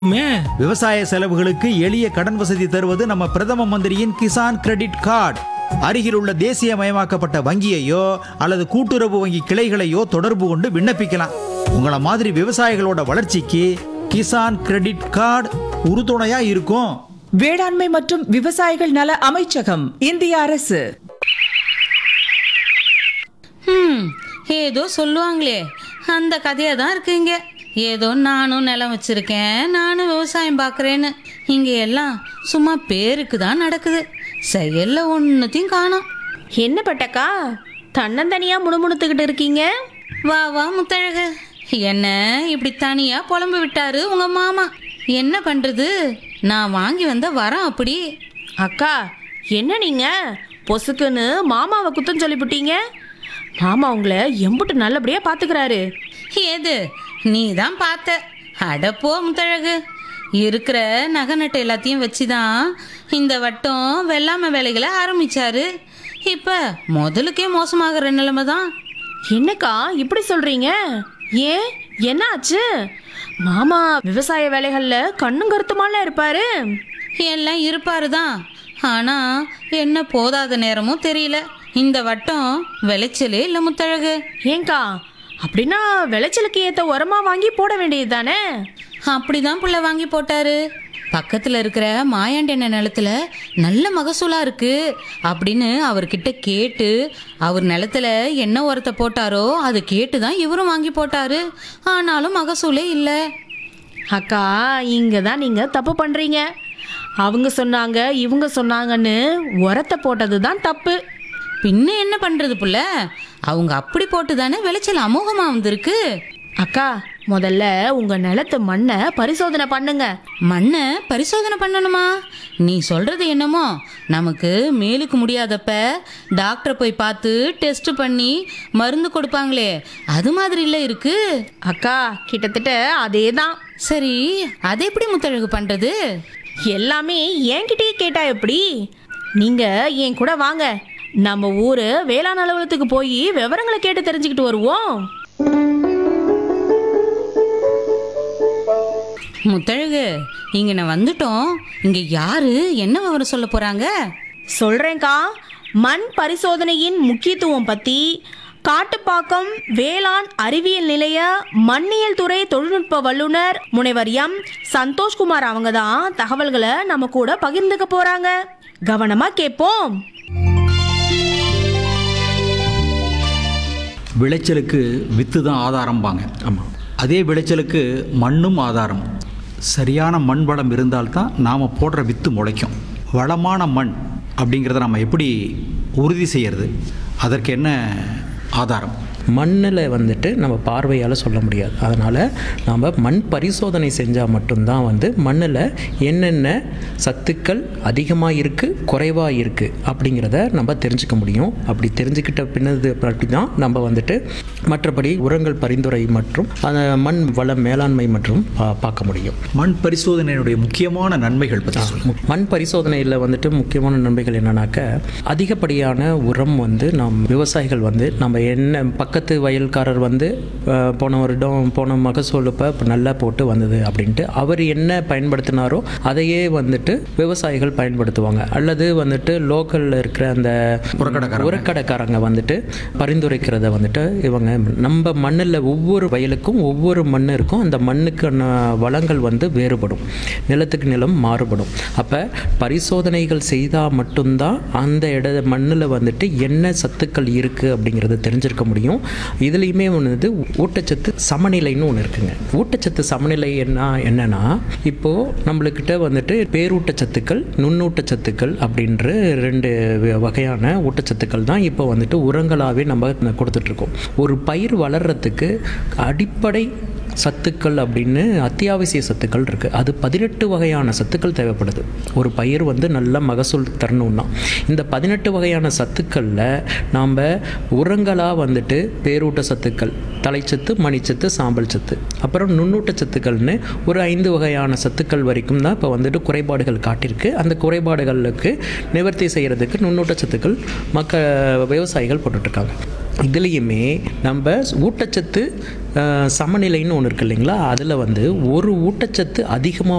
மே விவசாய செலவுகளுக்கு எளிய கடன் வசதி தருவது நம்ம பிரதம மந்திரியின் கிசான் கிரெடிட் கார்டு அருகில் உள்ள தேசியமயமாக்கப்பட்ட வங்கியையோ அல்லது கூட்டுறவு வங்கி கிளைகளையோ தொடர்பு கொண்டு விண்ணப்பிக்கலாம் உங்கள மாதிரி விவசாயிகளோட வளர்ச்சிக்கு கிசான் கிரெடிட் கார்டு உறுதுணையா இருக்கும் வேளாண்மை மற்றும் விவசாயிகள் நல அமைச்சகம் இந்திய அரசு ம் ஏதோ சொல்லுவாங்களே அந்த கதையாக தான் இருக்குங்க ஏதோ நானும் நிலம் வச்சிருக்கேன் நானும் விவசாயம் பார்க்குறேன்னு இங்கே எல்லாம் சும்மா பேருக்கு தான் நடக்குது செயலில் ஒன்றுத்தையும் காணோம் என்ன பட்டக்கா தன்னந்தனியா முணுமுணுத்துக்கிட்டு இருக்கீங்க வா வா முத்தழகு என்ன இப்படி தனியாக புலம்பு விட்டாரு உங்கள் மாமா என்ன பண்ணுறது நான் வாங்கி வந்த வரம் அப்படி அக்கா என்ன நீங்க பொசுக்குன்னு மாமாவை குத்தம் சொல்லிவிட்டீங்க மாமா உங்களை எம்புட்டு நல்லபடியா பாத்துக்கிறாரு ஏது நீ தான் பார்த்த அடப்போ முத்தழகு இருக்கிற நகை நட்டு எல்லாத்தையும் வச்சு தான் இந்த வட்டம் வெள்ளாமை வேலைகளை ஆரம்பிச்சாரு இப்போ முதலுக்கே மோசமாகிற நிலைமை தான் என்னக்கா இப்படி சொல்றீங்க ஏன் என்ன ஆச்சு மாமா விவசாய வேலைகள்ல கண்ணும் கருத்துமால இருப்பாரு எல்லாம் இருப்பாரு தான் ஆனால் என்ன போதாத நேரமும் தெரியல இந்த வட்டம் விளைச்சலே இல்லை முத்தழகு ஏங்கா அப்படின்னா விளைச்சலுக்கு ஏத்த உரமா வாங்கி போட வேண்டியது தானே அப்படிதான் புள்ள வாங்கி போட்டாரு பக்கத்தில் இருக்கிற மாயாண்டெண்ண நிலத்துல நல்ல மகசூலா இருக்கு அப்படின்னு அவர்கிட்ட கேட்டு அவர் நிலத்துல என்ன உரத்தை போட்டாரோ அதை கேட்டு தான் இவரும் வாங்கி போட்டாரு ஆனாலும் மகசூலே இல்லை அக்கா இங்க தான் நீங்க தப்பு பண்றீங்க அவங்க சொன்னாங்க இவங்க சொன்னாங்கன்னு உரத்தை போட்டது தான் தப்பு பின்ன என்ன பண்றது புள்ள அவங்க அப்படி போட்டு தானே விளைச்சல் அமோகமா வந்திருக்கு அக்கா முதல்ல உங்க நிலத்து மண்ணை பரிசோதனை பண்ணுங்க மண்ணை பரிசோதனை பண்ணணுமா நீ சொல்றது என்னமோ நமக்கு மேலுக்கு முடியாதப்ப டாக்டரை போய் பார்த்து டெஸ்ட் பண்ணி மருந்து கொடுப்பாங்களே அது மாதிரி இல்லை இருக்கு அக்கா கிட்டத்தட்ட அதே தான் சரி அதை எப்படி முத்தழகு பண்றது எல்லாமே என்கிட்டயே கேட்டா எப்படி நீங்க என் கூட வாங்க நம்ம ஊரு வேளாண் அலுவலகத்துக்கு போய் விவரங்களை கேட்டு தெரிஞ்சுக்கிட்டு வருவோம் முத்தழகு இங்க நான் வந்துட்டோம் இங்க யாரு என்ன விவரம் சொல்ல போறாங்க சொல்றேன்க்கா மண் பரிசோதனையின் முக்கியத்துவம் பத்தி காட்டுப்பாக்கம் வேளாண் அறிவியல் நிலைய மண்ணியல் துறை தொழில்நுட்ப வல்லுனர் முனைவர் எம் சந்தோஷ்குமார் அவங்க தான் தகவல்களை நம்ம கூட பகிர்ந்துக்க போறாங்க கவனமா கேட்போம் விளைச்சலுக்கு வித்து தான் ஆதாரம்பாங்க ஆமாம் அதே விளைச்சலுக்கு மண்ணும் ஆதாரம் சரியான மண் வளம் இருந்தால்தான் நாம் போடுற வித்து முளைக்கும் வளமான மண் அப்படிங்கிறத நம்ம எப்படி உறுதி செய்யறது அதற்கு என்ன ஆதாரம் மண்ணில் வந்துட்டு நம்ம பார்வையால் சொல்ல முடியாது அதனால் நாம் மண் பரிசோதனை செஞ்சால் மட்டும்தான் வந்து மண்ணில் என்னென்ன சத்துக்கள் அதிகமாக இருக்குது குறைவாக இருக்குது அப்படிங்கிறத நம்ம தெரிஞ்சுக்க முடியும் அப்படி தெரிஞ்சுக்கிட்ட பின்னது அப்படி தான் நம்ம வந்துட்டு மற்றபடி உரங்கள் பரிந்துரை மற்றும் அந்த மண் வள மேலாண்மை மற்றும் பா- பார்க்க முடியும் மண் பரிசோதனையினுடைய முக்கியமான நன்மைகள் பற்றி சொல்லுங்கள் மண் பரிசோதனையில் வந்துட்டு முக்கியமான நன்மைகள் என்னன்னாக்க அதிகப்படியான உரம் வந்து நாம் விவசாயிகள் வந்து நம்ம என்ன பக்கத்து வயல்காரர் வந்து அஹ், போன வருடம் போன மகசூல் இப்போ நல்லா போட்டு வந்தது அப்படின்ட்டு அவர் என்ன பயன்படுத்தினாரோ அதையே வந்துட்டு விவசாயிகள் பயன்படுத்துவாங்க அல்லது வந்துட்டு லோக்கலில் இருக்கிற அந்த உரக்கடைக்காரங்க. உரக்கடைக்காரங்க வந்துட்டு பரிந்துரைக்கிறத வந்துட்டு இவங்க நம்ம மண்ணில் ஒவ்வொரு வயலுக்கும் ஒவ்வொரு மண் இருக்கும் அந்த மண்ணுக்கான வளங்கள் வந்து வேறுபடும் நிலத்துக்கு நிலம் மாறுபடும் அப்போ பரிசோதனைகள் செய்தால் மட்டும்தான் அந்த இட மண்ணில் வந்துட்டு என்ன சத்துக்கள் இருக்குது அப்படிங்கிறத தெரிஞ்சிருக்க முடியும் இதுலேயுமே வந்து ஊட்டச்சத்து சமநிலைன்னு ஒன்று இருக்குங்க ஊட்டச்சத்து சமநிலை என்ன என்னன்னா இப்போது நம்மளுக்கிட்ட வந்துட்டு பேரூட்டச்சத்துக்கள் நுண்ணூட்டச்சத்துக்கள் அப்படின்ற ரெண்டு வ- வகையான ஊட்டச்சத்துக்கள் தான் இப்போ வந்துட்டு உரங்களாகவே நம்ம கொடுத்துட்ருக்கோம் ஒரு பயிர் வளர்கிறதுக்கு அடிப்படை சத்துக்கள் அப்படின்னு அத்தியாவசிய சத்துக்கள் இருக்குது அது பதினெட்டு வகையான சத்துக்கள் தேவைப்படுது ஒரு பயிர் வந்து நல்ல மகசூல் தரணும்னா இந்த பதினெட்டு வகையான சத்துக்களில் நாம் உரங்களாக வந்துட்டு பேரூட்ட சத்துக்கள் தலைச்சத்து மணிச்சத்து சாம்பல் சத்து அப்புறம் நுண்ணூட்ட சத்துக்கள்னு ஒரு ஐந்து வகையான சத்துக்கள் வரைக்கும் தான் இப்போ வந்துட்டு குறைபாடுகள் காட்டியிருக்கு அந்த குறைபாடுகளுக்கு நிவர்த்தி செய்கிறதுக்கு நுண்ணூட்ட சத்துக்கள் மக்க விவசாயிகள் போட்டுட்ருக்காங்க இதுலேயுமே நம்ம ஊட்டச்சத்து அஹ், சமநிலைன்னு ஒன்று இருக்கு இல்லைங்களா அதில் வந்து ஒரு ஊட்டச்சத்து அதிகமாக